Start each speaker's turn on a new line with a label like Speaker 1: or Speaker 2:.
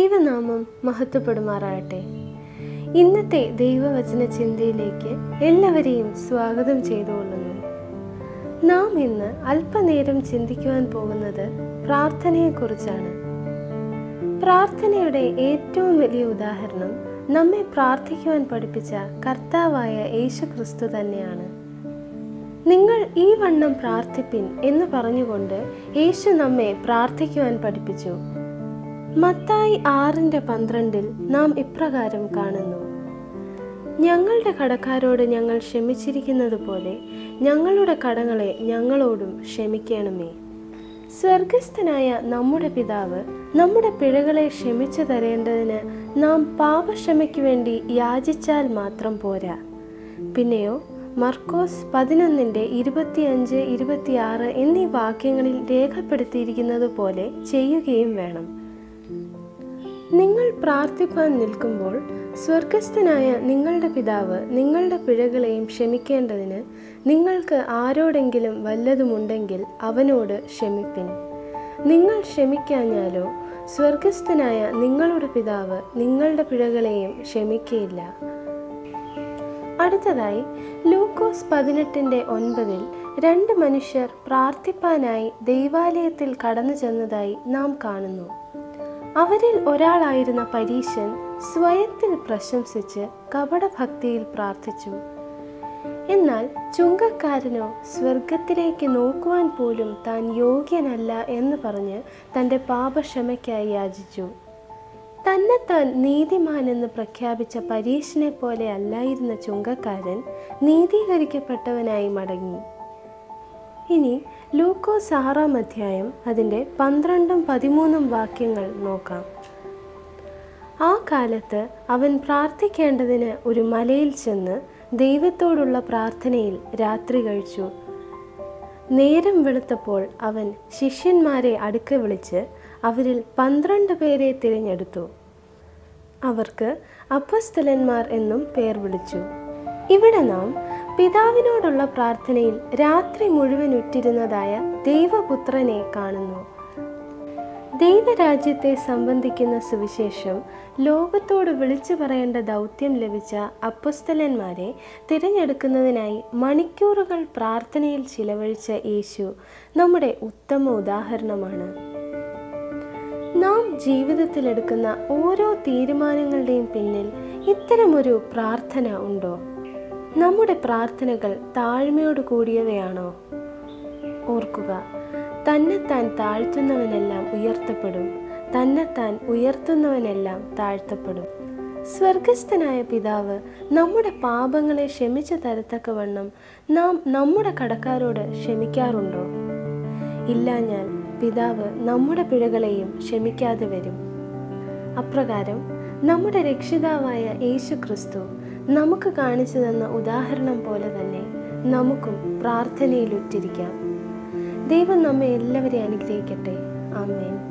Speaker 1: ദൈവനാമം മഹത്വപ്പെടുമാറാകട്ടെ ഇന്നത്തെ ദൈവവചന ചിന്തയിലേക്ക് എല്ലാവരെയും സ്വാഗതം ചെയ്തുകൊള്ളുന്നു നാം ഇന്ന് അല്പനേരം ചിന്തിക്കുവാൻ പോകുന്നത് പ്രാർത്ഥനയെക്കുറിച്ചാണ് പ്രാർത്ഥനയുടെ ഏറ്റവും വലിയ ഉദാഹരണം നമ്മെ പ്രാർത്ഥിക്കുവാൻ പഠിപ്പിച്ച കർത്താവായ യേശു ക്രിസ്തു തന്നെയാണ് നിങ്ങൾ ഈ വണ്ണം പ്രാർത്ഥിപ്പിൻ എന്ന് പറഞ്ഞുകൊണ്ട് യേശു നമ്മെ പ്രാർത്ഥിക്കുവാൻ പഠിപ്പിച്ചു മത്തായി ആറിൻ്റെ പന്ത്രണ്ടിൽ നാം ഇപ്രകാരം കാണുന്നു ഞങ്ങളുടെ കടക്കാരോട് ഞങ്ങൾ ക്ഷമിച്ചിരിക്കുന്നത് പോലെ ഞങ്ങളുടെ കടങ്ങളെ ഞങ്ങളോടും ക്ഷമിക്കണമേ സ്വർഗസ്ഥനായ നമ്മുടെ പിതാവ് നമ്മുടെ പിഴകളെ ക്ഷമിച്ചു തരേണ്ടതിന് നാം പാപക്ഷമയ്ക്ക് വേണ്ടി യാചിച്ചാൽ മാത്രം പോരാ പിന്നെയോ മർക്കോസ് പതിനൊന്നിൻ്റെ ഇരുപത്തിയഞ്ച് ഇരുപത്തിയാറ് എന്നീ വാക്യങ്ങളിൽ രേഖപ്പെടുത്തിയിരിക്കുന്നത് പോലെ ചെയ്യുകയും വേണം നിങ്ങൾ പ്രാർത്ഥിപ്പാൻ നിൽക്കുമ്പോൾ സ്വർഗസ്ഥനായ നിങ്ങളുടെ പിതാവ് നിങ്ങളുടെ പിഴകളെയും ക്ഷമിക്കേണ്ടതിന് നിങ്ങൾക്ക് ആരോടെങ്കിലും വല്ലതുമുണ്ടെങ്കിൽ അവനോട് ക്ഷമിപ്പിൻ നിങ്ങൾ ക്ഷമിക്കാഞ്ഞാലോ സ്വർഗസ്ഥനായ നിങ്ങളുടെ പിതാവ് നിങ്ങളുടെ പിഴകളെയും ക്ഷമിക്കയില്ല അടുത്തതായി ലൂക്കോസ് പതിനെട്ടിൻ്റെ ഒൻപതിൽ രണ്ട് മനുഷ്യർ പ്രാർത്ഥിപ്പാനായി ദൈവാലയത്തിൽ കടന്നു ചെന്നതായി നാം കാണുന്നു അവരിൽ ഒരാളായിരുന്ന പരീശൻ സ്വയത്തിൽ പ്രശംസിച്ച് കപടഭക്തിയിൽ പ്രാർത്ഥിച്ചു എന്നാൽ ചുങ്കക്കാരനോ സ്വർഗത്തിലേക്ക് നോക്കുവാൻ പോലും താൻ യോഗ്യനല്ല എന്ന് പറഞ്ഞ് തൻ്റെ പാപക്ഷമയ്ക്കായി യാചിച്ചു തന്നെത്താൻ നീതിമാനെന്ന് പ്രഖ്യാപിച്ച പരീശനെ പോലെ അല്ലായിരുന്ന ചുങ്കക്കാരൻ നീതീകരിക്കപ്പെട്ടവനായി മടങ്ങി ഇനി ലൂക്കോസ് ആറാം അധ്യായം അതിൻ്റെ പന്ത്രണ്ടും പതിമൂന്നും വാക്യങ്ങൾ നോക്കാം ആ കാലത്ത് അവൻ പ്രാർത്ഥിക്കേണ്ടതിന് ഒരു മലയിൽ ചെന്ന് ദൈവത്തോടുള്ള പ്രാർത്ഥനയിൽ രാത്രി കഴിച്ചു നേരം വെളുത്തപ്പോൾ അവൻ ശിഷ്യന്മാരെ അടുക്ക വിളിച്ച് അവരിൽ പന്ത്രണ്ട് പേരെ തിരഞ്ഞെടുത്തു അവർക്ക് അപ്പസ്തലന്മാർ എന്നും പേർ വിളിച്ചു ഇവിടെ നാം പിതാവിനോടുള്ള പ്രാർത്ഥനയിൽ രാത്രി മുഴുവൻ ഉറ്റിരുന്നതായ ദൈവപുത്രനെ കാണുന്നു ദൈവരാജ്യത്തെ സംബന്ധിക്കുന്ന സുവിശേഷം ലോകത്തോട് വിളിച്ചു പറയേണ്ട ദൗത്യം ലഭിച്ച അപ്പസ്തലന്മാരെ തിരഞ്ഞെടുക്കുന്നതിനായി മണിക്കൂറുകൾ പ്രാർത്ഥനയിൽ ചിലവഴിച്ച യേശു നമ്മുടെ ഉത്തമ ഉദാഹരണമാണ് നാം ജീവിതത്തിൽ എടുക്കുന്ന ഓരോ തീരുമാനങ്ങളുടെയും പിന്നിൽ ഇത്തരമൊരു പ്രാർത്ഥന ഉണ്ടോ നമ്മുടെ പ്രാർത്ഥനകൾ താഴ്മയോട് കൂടിയവയാണോ ഓർക്കുക തന്നെത്താൻ താഴ്ത്തുന്നവനെല്ലാം ഉയർത്തപ്പെടും തന്നെത്താൻ ഉയർത്തുന്നവനെല്ലാം താഴ്ത്തപ്പെടും സ്വർഗസ്ഥനായ പിതാവ് നമ്മുടെ പാപങ്ങളെ ക്ഷമിച്ചു തരത്തക്കവണ്ണം നാം നമ്മുടെ കടക്കാരോട് ക്ഷമിക്കാറുണ്ടോ ഇല്ലാഞ്ഞാൽ പിതാവ് നമ്മുടെ പിഴകളെയും ക്ഷമിക്കാതെ വരും അപ്രകാരം നമ്മുടെ രക്ഷിതാവായ യേശു ക്രിസ്തു നമുക്ക് കാണിച്ചു തന്ന ഉദാഹരണം പോലെ തന്നെ നമുക്കും പ്രാർത്ഥനയിൽ ഉറ്റിരിക്കാം ദൈവം നമ്മെ എല്ലാവരെയും അനുഗ്രഹിക്കട്ടെ ആമേൻ